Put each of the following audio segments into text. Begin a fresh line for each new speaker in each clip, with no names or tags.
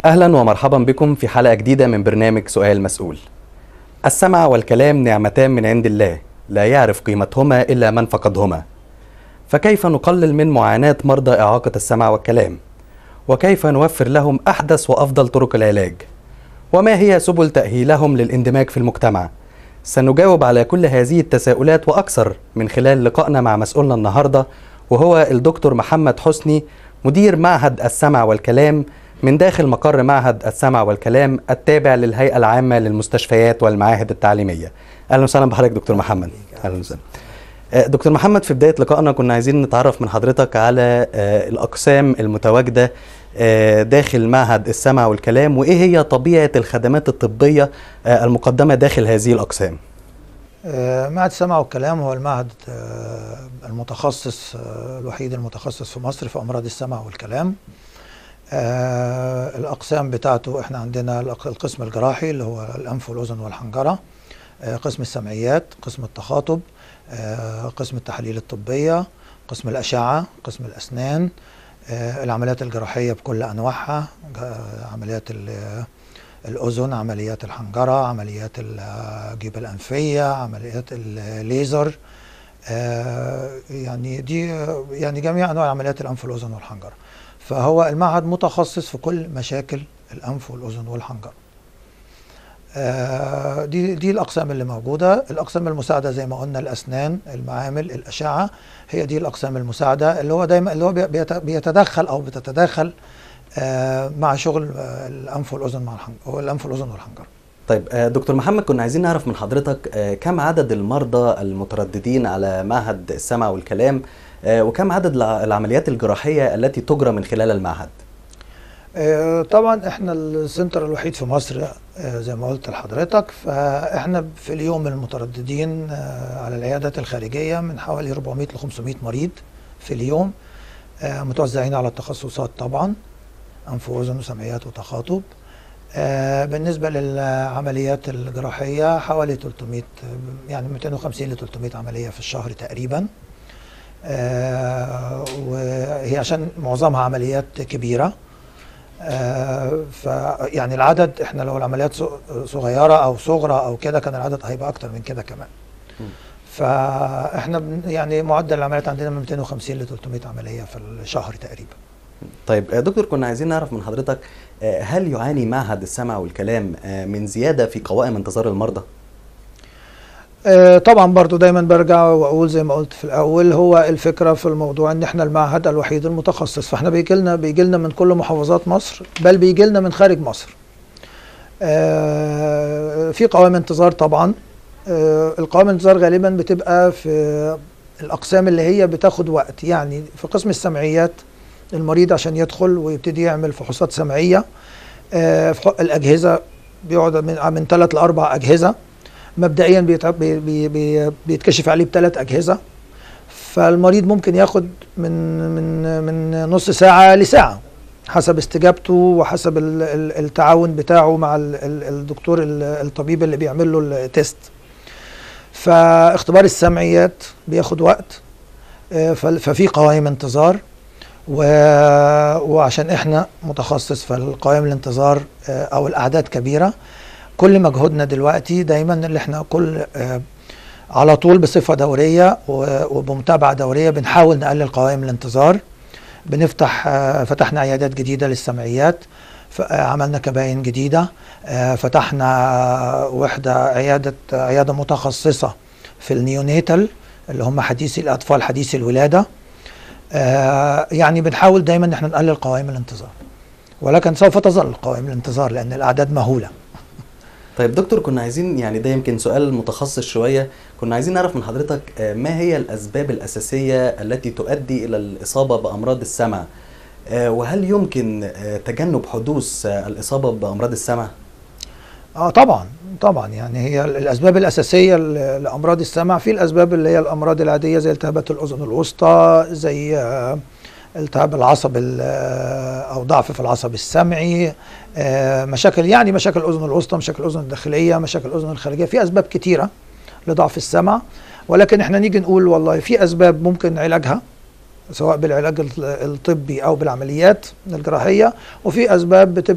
أهلا ومرحبا بكم في حلقة جديدة من برنامج سؤال مسؤول. السمع والكلام نعمتان من عند الله، لا يعرف قيمتهما إلا من فقدهما. فكيف نقلل من معاناة مرضى إعاقة السمع والكلام؟ وكيف نوفر لهم أحدث وأفضل طرق العلاج؟ وما هي سبل تأهيلهم للاندماج في المجتمع؟ سنجاوب على كل هذه التساؤلات وأكثر من خلال لقائنا مع مسؤولنا النهاردة وهو الدكتور محمد حسني مدير معهد السمع والكلام من داخل مقر معهد السمع والكلام التابع للهيئة العامة للمستشفيات والمعاهد التعليمية أهلا وسهلا بحضرتك دكتور محمد أهلا وسهلا آه، دكتور محمد في بداية لقائنا كنا عايزين نتعرف من حضرتك على آه، الأقسام المتواجدة آه، داخل معهد السمع والكلام وإيه هي طبيعة الخدمات الطبية آه، المقدمة داخل هذه الأقسام
آه، معهد السمع والكلام هو المعهد آه، المتخصص آه، الوحيد المتخصص في مصر في أمراض السمع والكلام آه، الأقسام بتاعته احنا عندنا الأق- القسم الجراحي اللي هو الأنف والأذن والحنجرة آه، قسم السمعيات قسم التخاطب آه، قسم التحاليل الطبية قسم الأشعة قسم الأسنان آه، العمليات الجراحية بكل أنواعها جا- عمليات ال- الأذن عمليات الحنجرة عمليات الجيوب الأنفية عمليات الليزر آه، يعني دي يعني جميع أنواع عمليات الأنف والأذن والحنجرة فهو المعهد متخصص في كل مشاكل الأنف والأذن والحنجرة آه، دي دي الأقسام اللي موجودة الأقسام المساعدة زي ما قلنا الأسنان المعامل الأشعة هي دي الأقسام المساعدة اللي هو دايما اللي هو بي- بيت- بيتدخل أو بتتداخل آه، مع شغل آه، الأنف والأذن مع الحنجرة الأنف والأذن والحنجرة
طيب آه، دكتور محمد كنا عايزين نعرف من حضرتك آه، كم عدد المرضى المترددين على معهد السمع والكلام آه، وكم عدد الع- العمليات الجراحية التي تجرى من خلال المعهد
آه، طبعا احنا السنتر الوحيد في مصر آه، زي ما قلت لحضرتك فاحنا في اليوم المترددين آه، على العيادات الخارجيه من حوالي 400 ل 500 مريض في اليوم آه، متوزعين على التخصصات طبعا انف واذن وسمعيات وتخاطب آه، بالنسبه للعمليات الجراحيه حوالي 300 آه، يعني 250 ل 300 عمليه في الشهر تقريبا آه، وهي عشان معظمها عمليات كبيره آه، ف يعني العدد احنا لو العمليات ص- صغيره او صغرى او كده كان العدد هيبقى اكتر من كده كمان
مم.
فاحنا بن- يعني معدل العمليات عندنا من 250 ل 300 عمليه في الشهر تقريبا
طيب آه، دكتور كنا عايزين نعرف من حضرتك آه، هل يعاني معهد السمع والكلام آه، من زيادة في قوائم انتظار المرضى؟
آه، طبعا برضو دايما برجع واقول زي ما قلت في الاول هو الفكره في الموضوع ان احنا المعهد الوحيد المتخصص فاحنا بيجي لنا بيجي لنا من كل محافظات مصر بل بيجي لنا من خارج مصر آه، في قوائم انتظار طبعا آه، القوائم الانتظار غالبا بتبقى في الاقسام اللي هي بتاخد وقت يعني في قسم السمعيات المريض عشان يدخل ويبتدي يعمل فحوصات سمعيه آه، في حق الاجهزه بيقعد من من ثلاث لاربع اجهزه مبدئيا بيتع- بي بي بي بيتكشف عليه بثلاث اجهزه فالمريض ممكن ياخد من من من نص ساعه لساعه حسب استجابته وحسب ال- ال- التعاون بتاعه مع ال- ال- الدكتور ال- الطبيب اللي بيعمل له التيست فاختبار السمعيات بياخد وقت آه، فال- ففي قوائم انتظار و... وعشان احنا متخصص في القوائم الانتظار آه، او الاعداد كبيره كل مجهودنا دلوقتي دايما اللي احنا كل آه، على طول بصفه دوريه و- وبمتابعه دوريه بنحاول نقلل قوائم الانتظار بنفتح آه، فتحنا عيادات جديده للسمعيات ف- آه، عملنا كباين جديده آه، فتحنا آه، وحده عياده عياده متخصصه في النيونيتال اللي هم حديثي الاطفال حديثي الولاده آه، يعني بنحاول دايما ان احنا نقلل قوائم الانتظار ولكن سوف تظل قوائم الانتظار لان الاعداد مهوله
طيب دكتور كنا عايزين يعني ده يمكن سؤال متخصص شوية كنا عايزين نعرف من حضرتك آه، ما هي الأسباب الأساسية التي تؤدي إلى الإصابة بأمراض السمع آه، وهل يمكن آه، تجنب حدوث آه، الإصابة بأمراض السمع؟
اه طبعا طبعا يعني هي ال- الاسباب الاساسيه ل- لامراض السمع في الاسباب اللي هي الامراض العاديه زي التهابات الاذن الوسطى زي آه، التهاب العصب ال- آه، او ضعف في العصب السمعي آه، مشاكل يعني مشاكل الاذن الوسطى مشاكل الاذن الداخليه مشاكل الاذن الخارجيه في اسباب كتيره لضعف السمع ولكن احنا نيجي نقول والله في اسباب ممكن علاجها سواء بالعلاج ال- الطبي او بالعمليات الجراحيه وفي اسباب بتبقى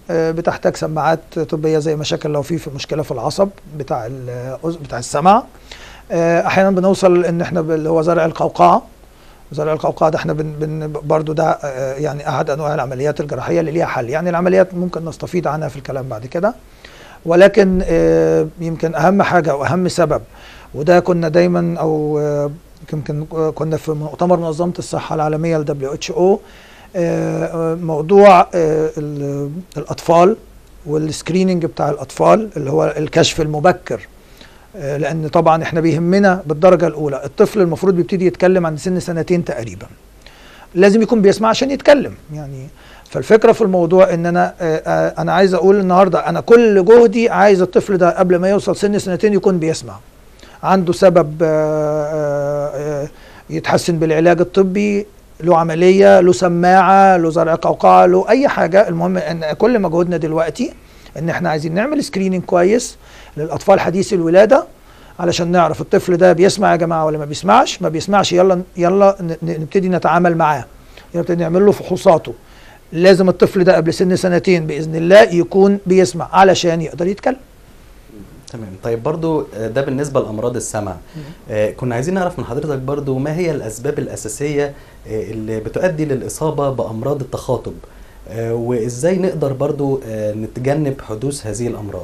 آه، بتحتاج سماعات طبيه زي مشاكل لو في في مشكله في العصب بتاع ال- بتاع السمع آه، احيانا بنوصل ان احنا ب- اللي هو زرع القوقعه زرع القوقعه ده احنا بن بن برضو ده آه، يعني احد انواع العمليات الجراحيه اللي ليها حل يعني العمليات ممكن نستفيد عنها في الكلام بعد كده ولكن آه، يمكن اهم حاجه واهم سبب وده كنا دايما او آه، يمكن كنا في مؤتمر منظمه الصحه العالميه ال WHO آه، موضوع آه، ال- الاطفال والسكريننج بتاع الاطفال اللي هو الكشف المبكر آه، لان طبعا احنا بيهمنا بالدرجه الاولى الطفل المفروض بيبتدي يتكلم عند سن سنتين تقريبا لازم يكون بيسمع عشان يتكلم يعني فالفكره في الموضوع ان انا آه، آه، انا عايز اقول النهارده انا كل جهدي عايز الطفل ده قبل ما يوصل سن سنتين يكون بيسمع عنده سبب آه، آه، آه، يتحسن بالعلاج الطبي له عمليه له سماعه له زرع قوقعه له اي حاجه المهم ان كل مجهودنا دلوقتي ان احنا عايزين نعمل سكريننج كويس للاطفال حديثي الولاده علشان نعرف الطفل ده بيسمع يا جماعه ولا ما بيسمعش ما بيسمعش يلا يلا ن- ن- نبتدي نتعامل معاه يلا نبتدي نعمل له فحوصاته لازم الطفل ده قبل سن سنتين باذن الله يكون بيسمع علشان يقدر يتكلم
تمام طيب برضو آه، ده بالنسبة لأمراض السمع آه، كنا عايزين نعرف من حضرتك برضو ما هي الأسباب الأساسية آه، اللي بتؤدي للإصابة بأمراض التخاطب آه، وإزاي نقدر برضو آه، نتجنب حدوث هذه الأمراض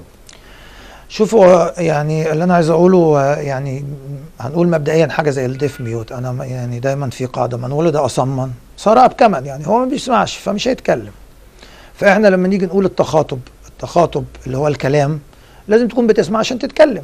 شوفوا يعني اللي انا عايز اقوله آه، يعني هنقول مبدئيا حاجه زي الديف ميوت انا م- يعني دايما في قاعده من ولد اصما صار ابكما يعني هو ما بيسمعش فمش هيتكلم فاحنا لما نيجي نقول التخاطب التخاطب اللي هو الكلام لازم تكون بتسمع عشان تتكلم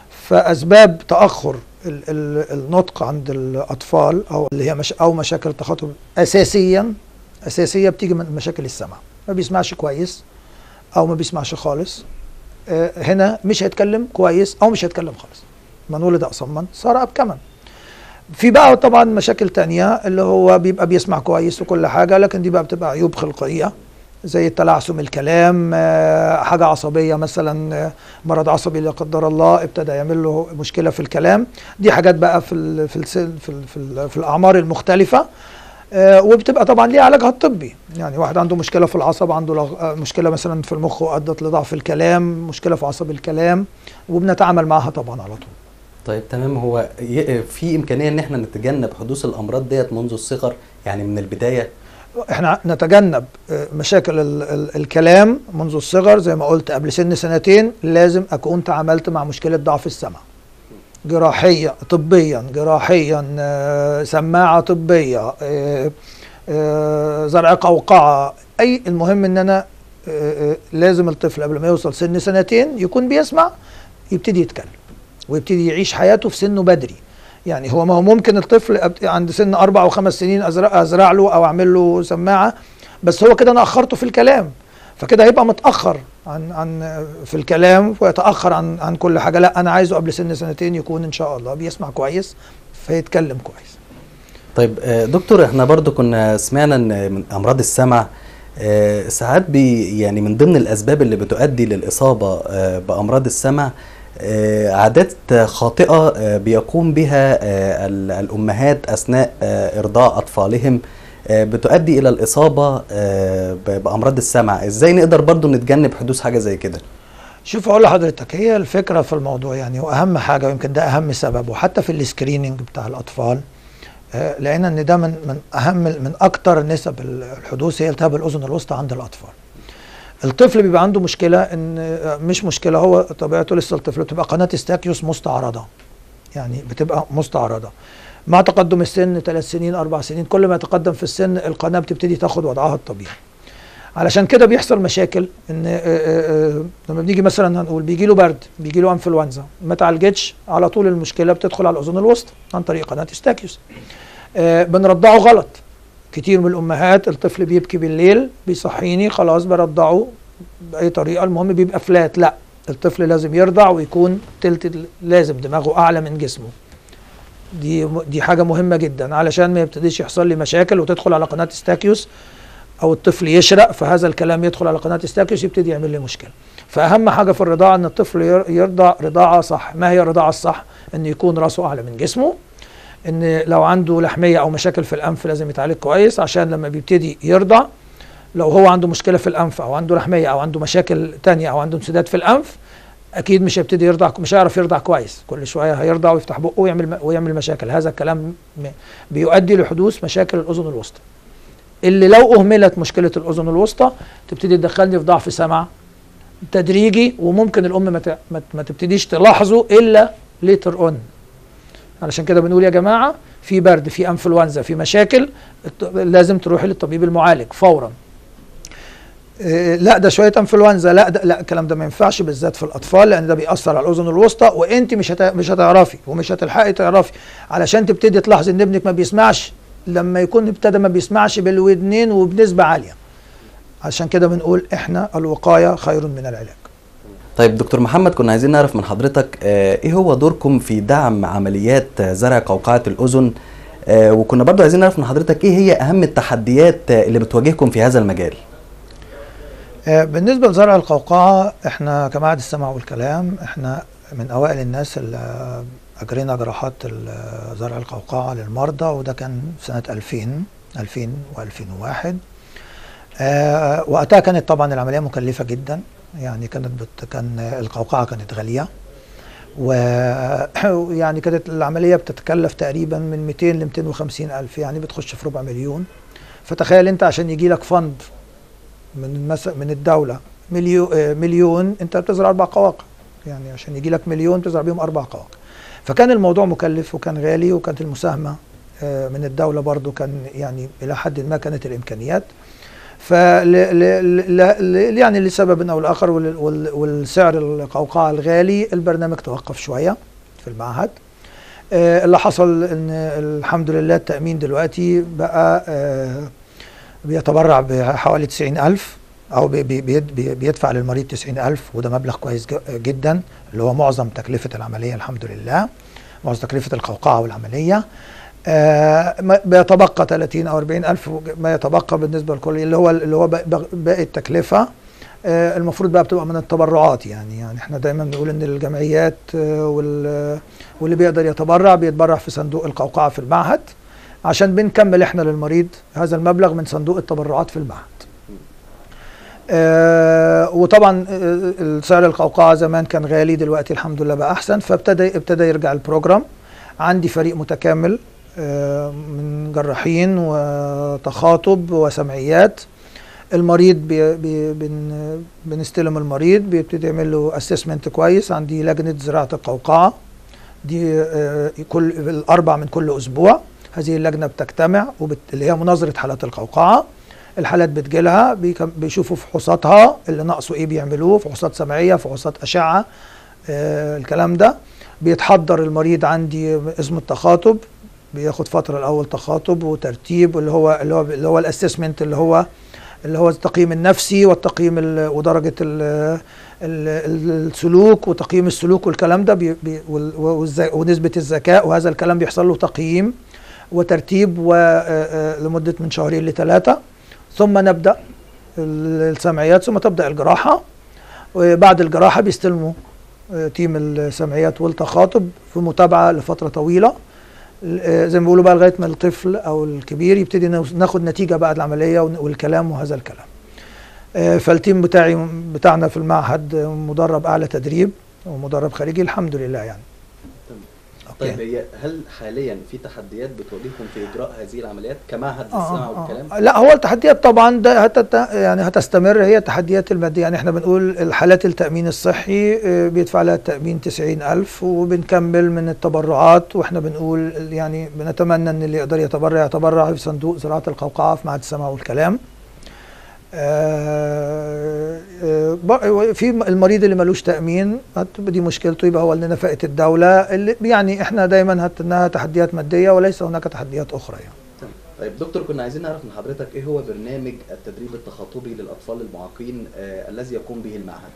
فاسباب تاخر ال ال النطق عند الاطفال او اللي هي مش او مشاكل التخاطب اساسيا اساسيه بتيجي من مشاكل السمع ما بيسمعش كويس او ما بيسمعش خالص آه، هنا مش هيتكلم كويس او مش هيتكلم خالص من ولد اصما صار ابكما في بقى طبعا مشاكل تانية اللي هو بيبقى بيسمع كويس وكل حاجة لكن دي بقى بتبقى عيوب خلقية زي التلعثم الكلام آه، حاجة عصبية مثلا آه، مرض عصبي لا قدر الله ابتدى يعمل له مشكلة في الكلام دي حاجات بقى في ال في ال في, ال في, ال في الأعمار المختلفة آه، وبتبقى طبعا ليها علاجها الطبي يعني واحد عنده مشكله في العصب عنده لغ... آه، مشكله مثلا في المخ وادت لضعف الكلام مشكله في عصب الكلام وبنتعامل معها طبعا على طول
طيب تمام هو ي- في إمكانية إن احنا نتجنب حدوث الأمراض ديت منذ الصغر يعني من البداية
احنا نتجنب آه، مشاكل ال... ال... الكلام منذ الصغر زي ما قلت قبل سن سنتين لازم اكون تعاملت مع مشكله ضعف السمع جراحيا طبيا جراحيا آه، سماعه طبيه آه، آه، زرع قوقعه اي المهم ان انا آه، آه، لازم الطفل قبل ما يوصل سن سنتين يكون بيسمع يبتدي يتكلم ويبتدي يعيش حياته في سنه بدري يعني هو ما هو ممكن الطفل أبت- عند سن اربع وخمس سنين ازرع ازرع له او اعمل له سماعه بس هو كده انا اخرته في الكلام فكده هيبقى متاخر عن عن في الكلام ويتاخر عن عن كل حاجه لا انا عايزه قبل سن سنتين يكون ان شاء الله بيسمع كويس فيتكلم كويس
طيب آه، دكتور احنا برضو كنا سمعنا ان من امراض السمع آه، ساعات بي يعني من ضمن الاسباب اللي بتؤدي للاصابه آه، بامراض السمع آه، عادات خاطئه آه، بيقوم بها آه، ال- الامهات اثناء آه، ارضاع اطفالهم آه، بتؤدي الى الاصابه آه، ب- بامراض السمع ازاي نقدر برضو نتجنب حدوث حاجه زي كده
شوف اقول لحضرتك هي الفكره في الموضوع يعني واهم حاجه ويمكن ده اهم سبب وحتى في السكريننج بتاع الاطفال آه، لقينا ان ده من من اهم من اكتر نسب الحدوث هي التهاب الاذن الوسطى عند الاطفال الطفل بيبقى عنده مشكله ان آه، مش مشكله هو طبيعته لسه الطفل بتبقى قناه استاكيوس مستعرضه يعني بتبقى مستعرضه مع تقدم السن ثلاث سنين اربع سنين كل ما يتقدم في السن القناه بتبتدي تاخد وضعها الطبيعي علشان كده بيحصل مشاكل ان آه، آه، آه، لما بنيجي مثلا هنقول بيجي له برد بيجي له انفلونزا ما تعالجتش على طول المشكله بتدخل على الاذن الوسطى عن طريق قناه استاكيوس آه، بنرضعه غلط كتير من الامهات الطفل بيبكي بالليل بيصحيني خلاص برضعه باي طريقه المهم بيبقى فلات لا الطفل لازم يرضع ويكون تلت ال- لازم دماغه اعلى من جسمه دي م- دي حاجه مهمه جدا علشان ما يبتديش يحصل لي مشاكل وتدخل على قناه استاكيوس او الطفل يشرق فهذا الكلام يدخل على قناه استاكيوس يبتدي يعمل لي مشكله فاهم حاجه في الرضاعه ان الطفل ير- يرضع رضاعه صح ما هي الرضاعه الصح ان يكون راسه اعلى من جسمه ان لو عنده لحميه او مشاكل في الانف لازم يتعالج كويس عشان لما بيبتدي يرضع لو هو عنده مشكله في الانف او عنده لحميه او عنده مشاكل تانية او عنده انسداد في الانف اكيد مش هيبتدي يرضع مش هيعرف يرضع كويس كل شويه هيرضع ويفتح بقه ويعمل ويعمل مشاكل هذا الكلام م- بيؤدي لحدوث مشاكل الاذن الوسطى اللي لو اهملت مشكله الاذن الوسطى تبتدي تدخلني في ضعف سمع تدريجي وممكن الام ما ت- ما ت- ما تبتديش تلاحظه الا ليتر اون علشان كده بنقول يا جماعه في برد في انفلونزا في مشاكل الط- لازم تروحي للطبيب المعالج فورا إيه، لا ده شويه انفلونزا لا ده لا الكلام ده ما ينفعش بالذات في الاطفال لان ده بيأثر على الاذن الوسطى وانت مش هت... مش هتعرفي ومش هتلحقي تعرفي علشان تبتدي تلاحظي ان ابنك ما بيسمعش لما يكون ابتدى ما بيسمعش بالودنين وبنسبه عاليه عشان كده بنقول احنا الوقايه خير من العلاج
طيب دكتور محمد كنا عايزين نعرف من حضرتك آه، ايه هو دوركم في دعم عمليات آه، زرع قوقعة الأذن آه، وكنا برضو عايزين نعرف من حضرتك ايه هي أهم التحديات آه، اللي بتواجهكم في هذا المجال
آه، بالنسبة لزرع القوقعة احنا كمعهد السمع والكلام احنا من اوائل الناس اللي اجرينا جراحات ال- زرع القوقعة للمرضى وده كان سنة 2000 2000 و2001 آه وقتها كانت طبعا العملية مكلفة جدا يعني كانت بت كان القوقعة كانت غالية ويعني كانت العملية بتتكلف تقريبا من 200 ل 250 ألف يعني بتخش في ربع مليون فتخيل انت عشان يجي لك فند من مس... من الدولة مليون مليون انت بتزرع اربع قواقع يعني عشان يجي لك مليون تزرع بيهم اربع قواقع فكان الموضوع مكلف وكان غالي وكانت المساهمة آه، من الدولة برضو كان يعني إلى حد ما كانت الإمكانيات ف يعني لسبب او لاخر وال- وال- والسعر القوقعه الغالي البرنامج توقف شويه في المعهد آه، اللي حصل ان الحمد لله التامين دلوقتي بقى آه، بيتبرع بحوالي 90000 او بي- بي- بيد- بي- بيدفع للمريض 90000 وده مبلغ كويس ج- جدا اللي هو معظم تكلفه العمليه الحمد لله معظم تكلفه القوقعه والعمليه آه، ما- بيتبقى 30 او 40 الف ما يتبقى بالنسبه لكل اللي هو اللي هو باقي- باقي التكلفه آه، المفروض بقى بتبقى من التبرعات يعني يعني احنا دايما بنقول ان الجمعيات آه، وال- واللي بيقدر يتبرع بيتبرع في صندوق القوقعه في المعهد عشان بنكمل احنا للمريض هذا المبلغ من صندوق التبرعات في المعهد آه وطبعا آه، سعر القوقعه زمان كان غالي دلوقتي الحمد لله بقى احسن فابتدى ابتدى يرجع البروجرام عندي فريق متكامل آه، من جراحين وتخاطب وسمعيات المريض بي بي بن بنستلم المريض بيبتدي يعمل له اسسمنت كويس عندي لجنه زراعه القوقعه دي آه، كل الاربع من كل اسبوع هذه اللجنه بتجتمع وبت... اللي هي مناظره حالات القوقعه الحالات بتجيلها بيكم- بيشوفوا فحوصاتها اللي ناقصه ايه بيعملوه فحوصات سمعيه فحوصات اشعه آه الكلام ده بيتحضر المريض عندي اسم التخاطب بياخد فتره الاول تخاطب وترتيب اللي هو اللي هو اللي هو الاسسمنت اللي هو اللي هو التقييم النفسي والتقييم ال- ودرجه ال ال السلوك وتقييم السلوك والكلام ده بي بي وال- والز- ونسبه الذكاء وهذا الكلام بيحصل له تقييم وترتيب و- آه، آه، لمده من شهرين لثلاثه ثم نبدا ال- السمعيات ثم تبدا الجراحه وبعد الجراحه بيستلموا آه، تيم السمعيات والتخاطب في متابعه لفتره طويله آه، زي ما بيقولوا بقى لغايه ما الطفل او الكبير يبتدي نو- ناخد نتيجه بعد العمليه ون- والكلام وهذا الكلام. آه، فالتيم بتاعي بتاعنا في المعهد آه، مدرب اعلى تدريب ومدرب خارجي الحمد لله يعني. أوكي.
طيب هي هل حاليا في تحديات بتواجهكم في اجراء هذه العمليات كمعهد
آه
السمع
آه
والكلام؟
آه. لا هو التحديات طبعا ده هتت يعني هتستمر هي التحديات الماديه يعني احنا بنقول الحالات التامين الصحي آه، بيدفع لها التامين 90000 وبنكمل من التبرعات واحنا بنقول يعني بنتمنى ان اللي يقدر يتبرع يتبرع في صندوق زراعه القوقعه في معهد السمع والكلام آه، آه، ب- في المريض اللي ملوش تامين هتبقى دي مشكلته يبقى هو لنا فئه الدوله اللي يعني احنا دايما هت- انها تحديات ماديه وليس هناك تحديات اخرى يعني
تمام. طيب دكتور كنا عايزين نعرف من حضرتك ايه هو برنامج التدريب التخاطبي للاطفال المعاقين آه الذي يقوم به المعهد؟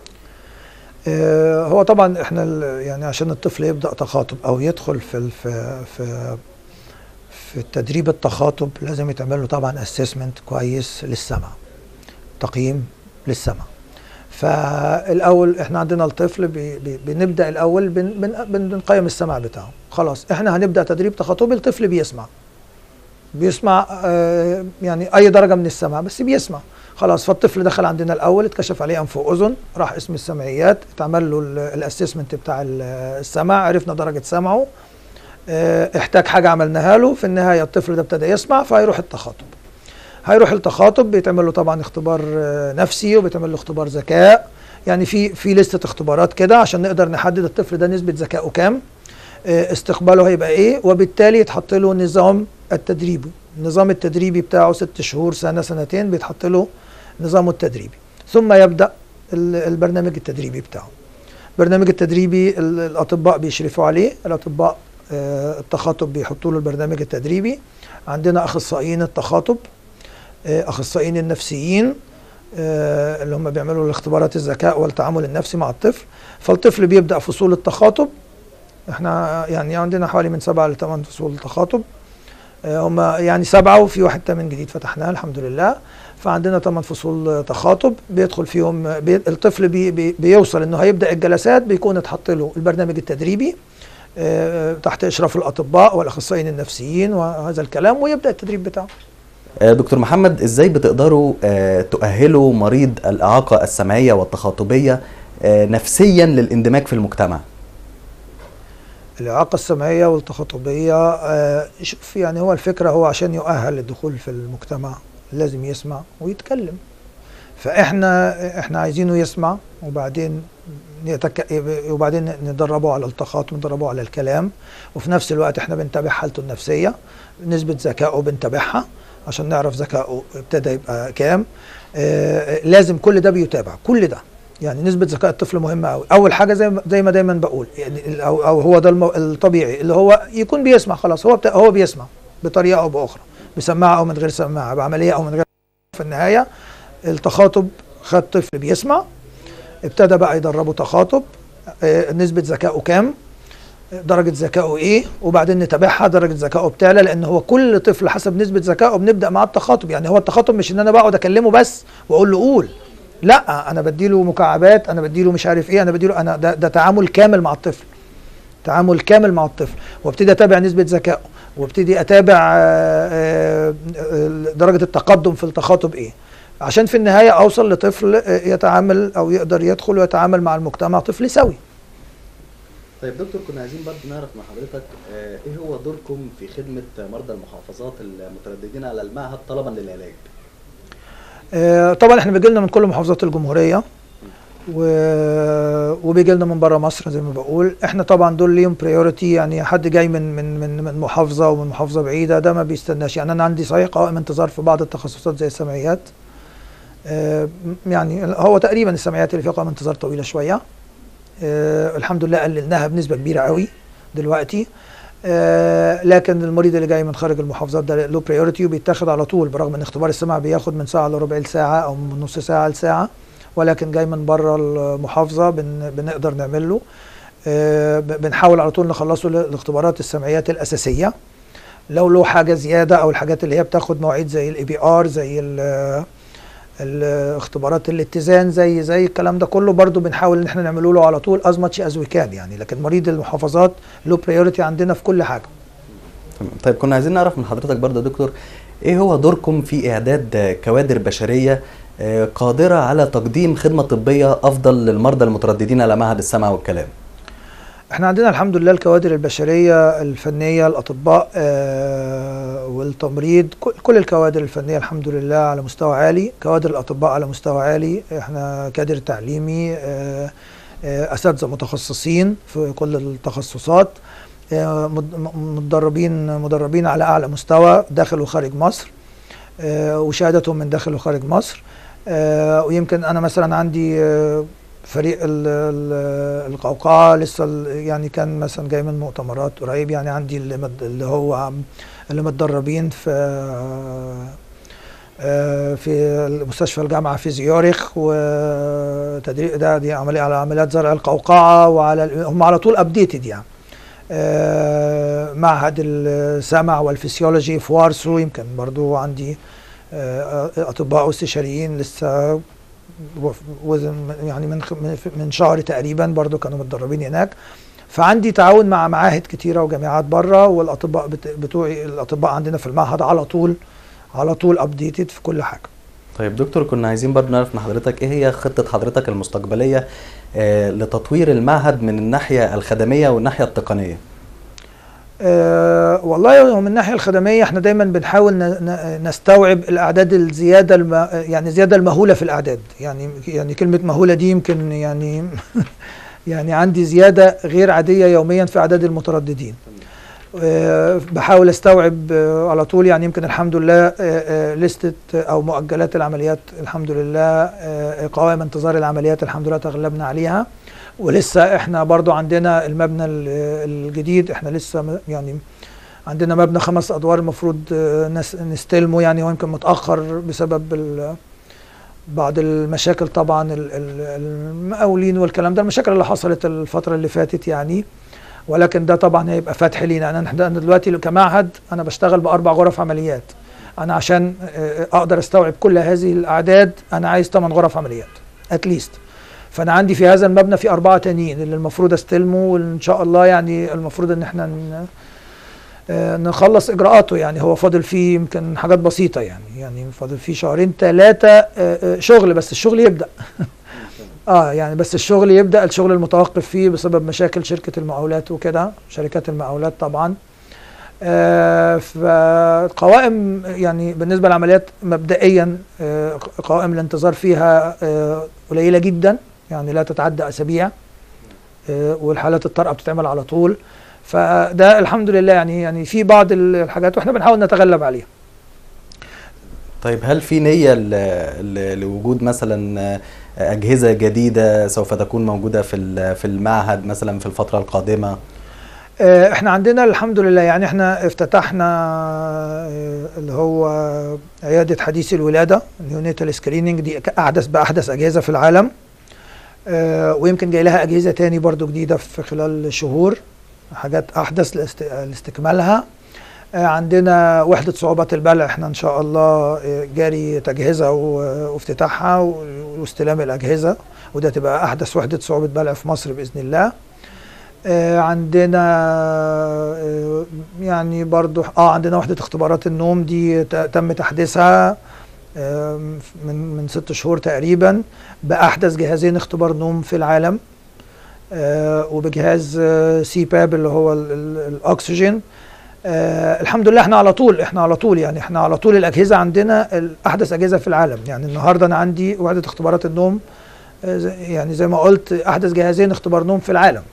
آه، هو طبعا احنا ال- يعني عشان الطفل يبدا تخاطب او يدخل في ال- في في في التدريب التخاطب لازم يتعمل له طبعا اسسمنت كويس للسمع تقييم للسمع فالاول احنا عندنا الطفل بي بي بنبدا الاول بن بن بن- بنقيم السمع بتاعه خلاص احنا هنبدا تدريب تخاطبي الطفل بيسمع بيسمع آه، يعني اي درجه من السمع بس بيسمع خلاص فالطفل دخل عندنا الاول اتكشف عليه انف واذن راح اسم السمعيات اتعمل له الاسسمنت بتاع ال- السمع عرفنا درجه سمعه آه، احتاج حاجه عملناها له في النهايه الطفل ده ابتدى يسمع فهيروح التخاطب هيروح التخاطب بيتعمل له طبعا اختبار آه، نفسي وبيتعمل له اختبار ذكاء يعني في في لسته اختبارات كده عشان نقدر نحدد الطفل ده نسبه ذكائه كام آه، استقباله هيبقى ايه وبالتالي يتحط له نظام التدريبي النظام التدريبي بتاعه ست شهور سنه سنتين بيتحط له نظامه التدريبي ثم يبدا ال- البرنامج التدريبي بتاعه البرنامج التدريبي ال- الاطباء بيشرفوا عليه الاطباء آه، التخاطب بيحطوا له البرنامج التدريبي عندنا اخصائيين التخاطب آه، اخصائيين النفسيين آه، اللي هم بيعملوا الاختبارات الذكاء والتعامل النفسي مع الطفل فالطفل بيبدا فصول التخاطب احنا يعني عندنا حوالي من سبعة لثمان فصول تخاطب آه، هم يعني سبعة وفي واحد تامن جديد فتحناه الحمد لله فعندنا ثمان فصول تخاطب بيدخل فيهم بي الطفل بي بي بيوصل انه هيبدا الجلسات بيكون اتحط له البرنامج التدريبي آه، تحت اشراف الاطباء والاخصائيين النفسيين وهذا الكلام ويبدا التدريب بتاعه
آه، دكتور محمد ازاي بتقدروا آه، تؤهلوا مريض الإعاقة السمعية والتخاطبية آه، نفسيا للاندماج في المجتمع
الإعاقة السمعية والتخاطبية آه، شوف يعني هو الفكرة هو عشان يؤهل للدخول في المجتمع لازم يسمع ويتكلم فإحنا إحنا عايزينه يسمع وبعدين يتك... وبعدين ندربه على التخاطب ندربه على الكلام وفي نفس الوقت احنا بنتابع حالته النفسية نسبة ذكائه بنتابعها عشان نعرف ذكائه ابتدى يبقى كام آه لازم كل ده بيتابع كل ده يعني نسبة ذكاء الطفل مهمة قوي أول حاجة زي ما زي ما دايما بقول يعني ال- أو, أو هو ده المو... الطبيعي اللي هو يكون بيسمع خلاص هو بتا... هو بيسمع بطريقة أو بأخرى بسماعة أو من غير سماعة بعملية أو من غير في النهاية التخاطب خد طفل بيسمع ابتدى بقى يدربه تخاطب آه، نسبة ذكائه كام درجة ذكائه ايه وبعدين نتابعها درجة ذكائه بتعلى لان هو كل طفل حسب نسبة ذكائه بنبدأ معاه التخاطب يعني هو التخاطب مش ان انا بقعد اكلمه بس واقول له قول لا انا بديله مكعبات انا بديله مش عارف ايه انا بديله انا ده, ده تعامل كامل مع الطفل تعامل كامل مع الطفل وابتدي اتابع نسبة ذكائه وابتدي اتابع آه، آه، آه، درجة التقدم في التخاطب ايه عشان في النهاية اوصل لطفل آه، يتعامل او يقدر يدخل ويتعامل مع المجتمع طفل سوي
طيب دكتور كنا عايزين برضه نعرف من حضرتك آه، ايه هو دوركم في خدمة مرضى المحافظات المترددين على المعهد طلبا للعلاج
آه، طبعا احنا بيجي لنا من كل محافظات الجمهوريه و... وبيجي لنا من بره مصر زي ما بقول احنا طبعا دول ليهم بريورتي يعني حد جاي من من من من محافظه ومن محافظه بعيده ده ما بيستناش يعني انا عندي صحيح قوائم انتظار في بعض التخصصات زي السمعيات آه، يعني هو تقريبا السمعيات اللي فيها قائمه انتظار طويله شويه آه، الحمد لله قللناها بنسبه كبيره قوي دلوقتي آه، لكن المريض اللي جاي من خارج المحافظات ده له بريورتي وبيتاخد على طول برغم ان اختبار السمع بياخد من ساعه لربع ساعه او من نص ساعه لساعه ولكن جاي من بره المحافظه بن بنقدر نعمل له آه، ب- بنحاول على طول نخلصه ل- لاختبارات السمعيات الاساسيه لو له حاجه زياده او الحاجات اللي هي بتاخد مواعيد زي الاي بي ار زي ال- الاختبارات الاتزان زي زي الكلام ده كله برضو بنحاول ان احنا نعمله له على طول از ماتش از وي كان يعني لكن مريض المحافظات له بريورتي عندنا في كل حاجه
تمام. طيب كنا عايزين نعرف من حضرتك برضه يا دكتور ايه هو دوركم في اعداد آه، كوادر بشرية آه، قادرة على تقديم خدمة طبية افضل للمرضى المترددين على معهد السمع والكلام
احنا عندنا الحمد لله الكوادر البشريه الفنيه الاطباء آه والتمريض كل- كل الكوادر الفنيه الحمد لله على مستوى عالي كوادر الاطباء على مستوى عالي احنا كادر تعليمي آه آه اساتذه متخصصين في كل التخصصات آه مد- م- متدربين مدربين على اعلى مستوى داخل وخارج مصر آه وشهادتهم من داخل وخارج مصر آه ويمكن انا مثلا عندي آه فريق ال- ال- القوقعة لسه ال- يعني كان مثلا جاي من مؤتمرات قريب يعني عندي اللي, مد اللي هو عم- اللي متدربين في آه، في مستشفى الجامعة في زيورخ وتدريب ده دي عملية على عمليات زرع القوقعة وعلى ال- هم على طول ابديتد يعني آه، معهد السمع والفسيولوجي في وارسو يمكن برضو عندي آه، اطباء واستشاريين لسه وف- وزن يعني من خ- من- من شهر تقريبا برضو كانوا متدربين هناك فعندي تعاون مع معاهد كتيره وجامعات بره والاطباء بت- بتوعي الاطباء عندنا في المعهد على طول على طول ابديتد في كل حاجه
طيب دكتور كنا عايزين برضه نعرف من حضرتك ايه هي خطة حضرتك المستقبلية آه، لتطوير المعهد من الناحية الخدمية والناحية التقنية
أه والله هو من الناحيه الخدميه احنا دايما بنحاول ن- ن- نستوعب الاعداد الزياده الم يعني زياده المهوله في الاعداد يعني يعني كلمه مهوله دي يمكن يعني يعني عندي زياده غير عاديه يوميا في اعداد المترددين أه بحاول استوعب أه على طول يعني يمكن الحمد لله أه أه لستة او مؤجلات العمليات الحمد لله أه قوائم انتظار العمليات الحمد لله تغلبنا عليها ولسه احنا برضو عندنا المبنى ال- الجديد احنا لسه م- يعني عندنا مبنى خمس ادوار المفروض آه، نس- نستلمه يعني هو يمكن متاخر بسبب ال- بعض المشاكل طبعا ال- ال- المقاولين والكلام ده المشاكل اللي حصلت الفتره اللي فاتت يعني ولكن ده طبعا هيبقى فتح لينا انا احنا أنا دلوقتي كمعهد انا بشتغل باربع غرف عمليات انا عشان آه، اقدر استوعب كل هذه الاعداد انا عايز 8 غرف عمليات اتليست فانا عندي في هذا المبنى في اربعه تانيين اللي المفروض استلمه وان شاء الله يعني المفروض ان احنا ن- آه، نخلص اجراءاته يعني هو فاضل فيه يمكن حاجات بسيطه يعني يعني فاضل فيه شهرين ثلاثه شغل بس الشغل يبدا اه يعني بس الشغل يبدا الشغل المتوقف فيه بسبب مشاكل شركه المقاولات وكده شركات المقاولات طبعا آه فقوائم يعني بالنسبه للعمليات مبدئيا آه قوائم الانتظار فيها آه قليله جدا يعني لا تتعدى اسابيع آه والحالات الطارئه بتتعمل على طول فده الحمد لله يعني يعني في بعض الحاجات واحنا بنحاول نتغلب عليها
طيب هل في نية ل- ل- لوجود مثلا آه، أجهزة جديدة سوف تكون موجودة في ال- في المعهد مثلا في الفترة القادمة
آه، احنا عندنا الحمد لله يعني احنا افتتحنا آه، اللي هو عيادة حديث الولادة اليونيتال سكريننج دي احدث باحدث اجهزة في العالم آه، ويمكن جاي لها اجهزة تاني برضو جديدة في خلال شهور حاجات احدث لاست- لاستكمالها آه، عندنا وحدة صعوبات البلع احنا ان شاء الله آه، جاري تجهيزها و- وافتتاحها و- واستلام الاجهزة وده تبقى احدث وحدة صعوبة بلع في مصر باذن الله آه، عندنا آه، يعني برضو اه عندنا وحدة اختبارات النوم دي ت- تم تحديثها آم، من من ست شهور تقريبا بأحدث جهازين اختبار نوم في العالم آه، وبجهاز آه، سي باب اللي هو ال- ال- الأكسجين آه الحمد لله احنا على طول احنا على طول يعني احنا على طول الأجهزة عندنا ال- أحدث أجهزة في العالم يعني النهاردة أنا عندي وحدة اختبارات النوم آه، زي- يعني زي ما قلت أحدث جهازين اختبار نوم في العالم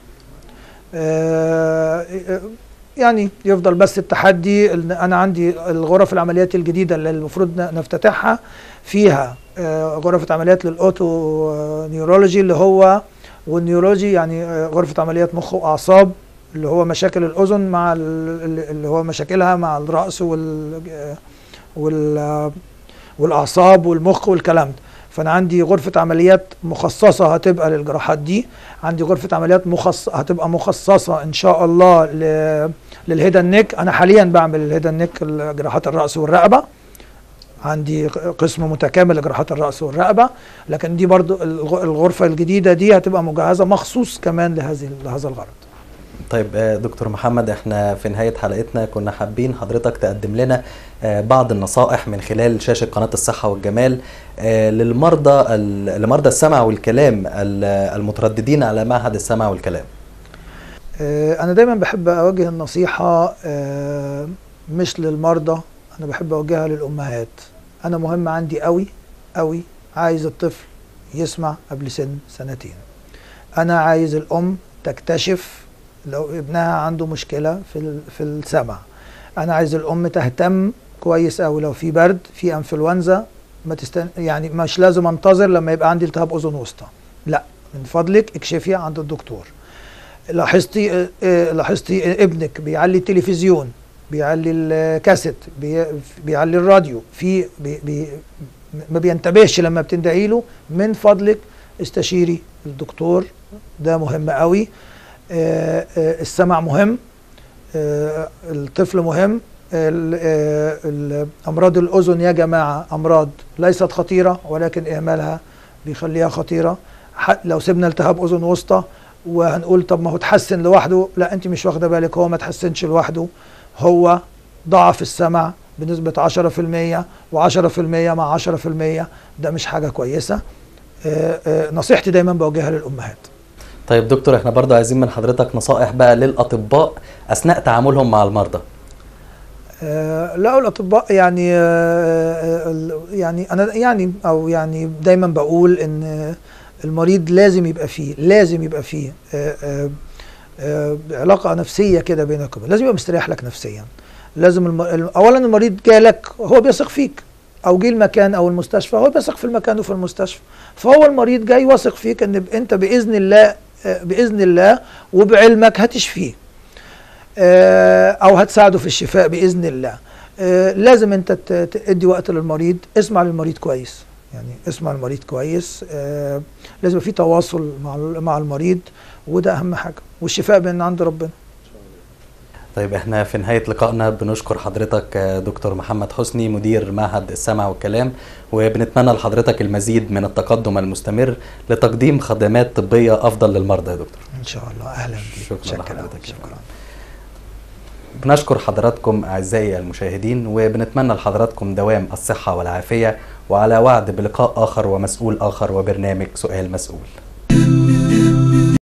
آه، يعني يفضل بس التحدي ان انا عندي الغرف العمليات الجديده اللي المفروض ن- نفتتحها فيها آه، غرفه عمليات للاوتو آه، نيورولوجي اللي هو والنيورولوجي يعني آه، غرفه عمليات مخ واعصاب اللي هو مشاكل الاذن مع ال- اللي هو مشاكلها مع الراس وال آه، وال آه، والاعصاب والمخ والكلام ده فانا عندي غرفه عمليات مخصصه هتبقى للجراحات دي عندي غرفة عمليات مخص... هتبقى مخصصة إن شاء الله ل... للهيدا النك أنا حاليا بعمل الهيدا النك جراحات الرأس والرقبة عندي قسم متكامل لجراحات الرأس والرقبة لكن دي برضو الغ- الغرفة الجديدة دي هتبقى مجهزة مخصوص كمان لهذه لهذا الغرض
طيب آه، دكتور محمد احنا في نهاية حلقتنا كنا حابين حضرتك تقدم لنا آه، بعض النصائح من خلال شاشة قناة الصحة والجمال آه، للمرضى ال- لمرضى السمع والكلام ال- المترددين على معهد السمع والكلام
آه، أنا دايما بحب أوجه النصيحة آه، مش للمرضى أنا بحب أوجهها للأمهات أنا مهم عندي قوي قوي عايز الطفل يسمع قبل سن سنتين أنا عايز الأم تكتشف لو ابنها عنده مشكلة في ال- في السمع أنا عايز الأم تهتم كويس أوي لو في برد في انفلونزا ما تستن... يعني مش لازم انتظر لما يبقى عندي التهاب أذن وسطى لا من فضلك اكشفي عند الدكتور لاحظتي آه، آه، لاحظتي ابنك بيعلي التلفزيون بيعلي الكاسيت بي- بيعلي الراديو في بي بي ما بينتبهش لما بتندعي له من فضلك استشيري الدكتور ده مهم قوي آه، آه، السمع مهم آه، الطفل مهم ال- آه، ال- امراض الاذن يا جماعه امراض ليست خطيره ولكن اهمالها بيخليها خطيره ح- لو سيبنا التهاب اذن وسطى وهنقول طب ما هو اتحسن لوحده لا انت مش واخده بالك هو ما اتحسنش لوحده هو ضعف السمع بنسبة 10% و10% مع 10% ده مش حاجة كويسة آه، آه، نصيحتي دايما بوجهها للأمهات
طيب دكتور احنا برضه عايزين من حضرتك نصائح بقى للأطباء أثناء تعاملهم مع المرضى
آه، لا الأطباء يعني آه، آه، ال- يعني أنا يعني أو يعني دايما بقول إن آه، المريض لازم يبقى فيه لازم يبقى فيه آه، آه، آه، علاقة نفسية كده بينك وبين لازم يبقى مستريح لك نفسيا لازم الم... الم- أولا المريض جالك هو بيثق فيك أو جه المكان أو المستشفى هو بيثق في المكان وفي المستشفى فهو المريض جاي واثق فيك إن ب- أنت بإذن الله آه، بإذن الله وبعلمك هتشفيه آه، او هتساعده في الشفاء باذن الله آه، لازم انت ت- تدي وقت للمريض اسمع للمريض كويس يعني اسمع المريض كويس آه، لازم يبقى في تواصل مع ال- مع المريض وده اهم حاجه والشفاء من عند ربنا
طيب احنا في نهاية لقائنا بنشكر حضرتك آه، دكتور محمد حسني مدير معهد السمع والكلام وبنتمنى لحضرتك المزيد من التقدم المستمر لتقديم خدمات طبية أفضل للمرضى يا دكتور
ان شاء الله اهلا بك
شكرا
شكرا
لحضرتك يا
شكرا
فندم. بنشكر حضراتكم أعزائي المشاهدين وبنتمنى لحضراتكم دوام الصحة والعافية وعلى وعد بلقاء آخر ومسؤول آخر وبرنامج سؤال مسؤول